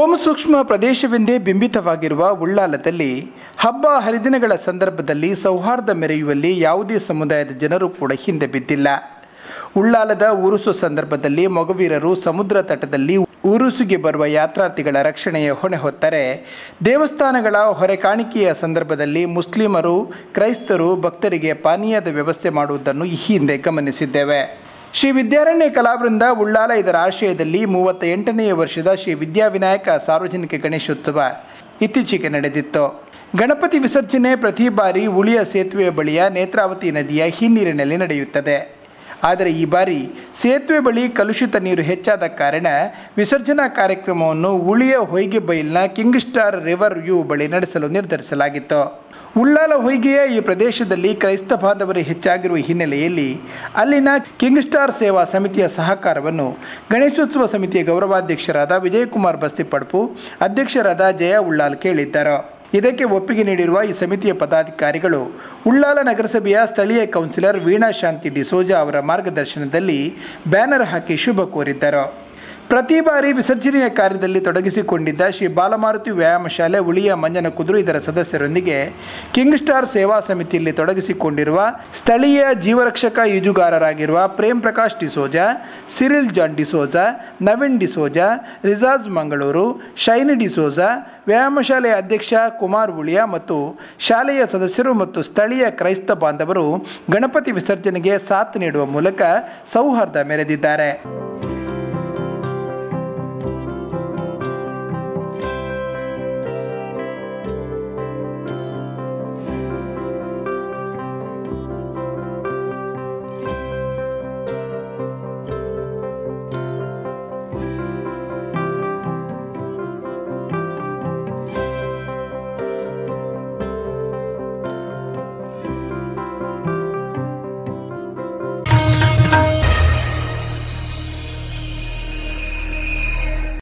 ಕೋಮು ಸೂಕ್ಷ್ಮ ಪ್ರದೇಶವೆಂದೇ ಬಿಂಬಿತವಾಗಿರುವ ಉಳ್ಳಾಲದಲ್ಲಿ ಹಬ್ಬ ಹರಿದಿನಗಳ ಸಂದರ್ಭದಲ್ಲಿ ಸೌಹಾರ್ದ ಮೆರೆಯುವಲ್ಲಿ ಯಾವುದೇ ಸಮುದಾಯದ ಜನರು ಕೂಡ ಹಿಂದೆ ಬಿದ್ದಿಲ್ಲ ಉಳ್ಳಾಲದ ಉರುಸು ಸಂದರ್ಭದಲ್ಲಿ ಮೊಗವೀರರು ಸಮುದ್ರ ತಟದಲ್ಲಿ ಉರುಸಿಗೆ ಬರುವ ಯಾತ್ರಾರ್ಥಿಗಳ ರಕ್ಷಣೆಯ ಹೊಣೆ ಹೊತ್ತರೆ ದೇವಸ್ಥಾನಗಳ ಹೊರೆ ಕಾಣಿಕೆಯ ಸಂದರ್ಭದಲ್ಲಿ ಮುಸ್ಲಿಮರು ಕ್ರೈಸ್ತರು ಭಕ್ತರಿಗೆ ಪಾನೀಯದ ವ್ಯವಸ್ಥೆ ಮಾಡುವುದನ್ನು ಈ ಹಿಂದೆ ಗಮನಿಸಿದ್ದೇವೆ ಶ್ರೀ ವಿದ್ಯಾರಣ್ಯ ಕಲಾವೃಂದ ಉಳ್ಳಾಲ ಇದರ ಆಶಯದಲ್ಲಿ ಮೂವತ್ತ ಎಂಟನೆಯ ವರ್ಷದ ಶ್ರೀ ವಿದ್ಯಾವಿನಾಯಕ ಸಾರ್ವಜನಿಕ ಗಣೇಶೋತ್ಸವ ಇತ್ತೀಚೆಗೆ ನಡೆದಿತ್ತು ಗಣಪತಿ ವಿಸರ್ಜನೆ ಪ್ರತಿ ಬಾರಿ ಉಳಿಯ ಸೇತುವೆಯ ಬಳಿಯ ನೇತ್ರಾವತಿ ನದಿಯ ಹಿನ್ನೀರಿನಲ್ಲಿ ನಡೆಯುತ್ತದೆ ಆದರೆ ಈ ಬಾರಿ ಸೇತುವೆ ಬಳಿ ಕಲುಷಿತ ನೀರು ಹೆಚ್ಚಾದ ಕಾರಣ ವಿಸರ್ಜನಾ ಕಾರ್ಯಕ್ರಮವನ್ನು ಉಳಿಯ ಹೊಯ್ಗೆ ಬೈಲ್ನ ಕಿಂಗ್ ಸ್ಟಾರ್ ರಿವರ್ ವ್ಯೂ ಬಳಿ ನಡೆಸಲು ನಿರ್ಧರಿಸಲಾಗಿತ್ತು ಉಳ್ಳಾಲ ಹೊಯ್ಗೆಯ ಈ ಪ್ರದೇಶದಲ್ಲಿ ಕ್ರೈಸ್ತ ಬಾಂಧವರು ಹೆಚ್ಚಾಗಿರುವ ಹಿನ್ನೆಲೆಯಲ್ಲಿ ಅಲ್ಲಿನ ಕಿಂಗ್ ಸ್ಟಾರ್ ಸೇವಾ ಸಮಿತಿಯ ಸಹಕಾರವನ್ನು ಗಣೇಶೋತ್ಸವ ಸಮಿತಿಯ ಗೌರವಾಧ್ಯಕ್ಷರಾದ ವಿಜಯಕುಮಾರ್ ಬಸ್ತಿಪಡ್ಪು ಅಧ್ಯಕ್ಷರಾದ ಜಯ ಉಳ್ಳಾಲ್ ಕೇಳಿದ್ದರು ಇದಕ್ಕೆ ಒಪ್ಪಿಗೆ ನೀಡಿರುವ ಈ ಸಮಿತಿಯ ಪದಾಧಿಕಾರಿಗಳು ಉಳ್ಳಾಲ ನಗರಸಭೆಯ ಸ್ಥಳೀಯ ಕೌನ್ಸಿಲರ್ ವೀಣಾ ಶಾಂತಿ ಡಿಸೋಜಾ ಅವರ ಮಾರ್ಗದರ್ಶನದಲ್ಲಿ ಬ್ಯಾನರ್ ಹಾಕಿ ಶುಭ ಕೋರಿದ್ದರು ಪ್ರತಿ ಬಾರಿ ವಿಸರ್ಜನೆಯ ಕಾರ್ಯದಲ್ಲಿ ತೊಡಗಿಸಿಕೊಂಡಿದ್ದ ಶ್ರೀ ಬಾಲಮಾರುತಿ ವ್ಯಾಯಾಮ ಶಾಲೆ ಉಳಿಯ ಮಂಜನ ಕುದುರು ಇದರ ಸದಸ್ಯರೊಂದಿಗೆ ಕಿಂಗ್ ಸ್ಟಾರ್ ಸೇವಾ ಸಮಿತಿಯಲ್ಲಿ ತೊಡಗಿಸಿಕೊಂಡಿರುವ ಸ್ಥಳೀಯ ಜೀವರಕ್ಷಕ ಈಜುಗಾರರಾಗಿರುವ Prem Prakash D'Souza Cyril John D'Souza Naveen D'Souza Rijaz Mangaluru Shiny D'Souza ವ್ಯಾಯಾಮ ಶಾಲೆಯ ಅಧ್ಯಕ್ಷ ಕುಮಾರ್ ಉಳಿಯ ಮತ್ತು ಶಾಲೆಯ ಸದಸ್ಯರು ಮತ್ತು ಸ್ಥಳೀಯ ಕ್ರೈಸ್ತ ಬಾಂಧವರು ಗಣಪತಿ ವಿಸರ್ಜನೆಗೆ ಸಾಥ್ ನೀಡುವ ಮೂಲಕ ಸೌಹಾರ್ದ ಮೆರೆದಿದ್ದಾರೆ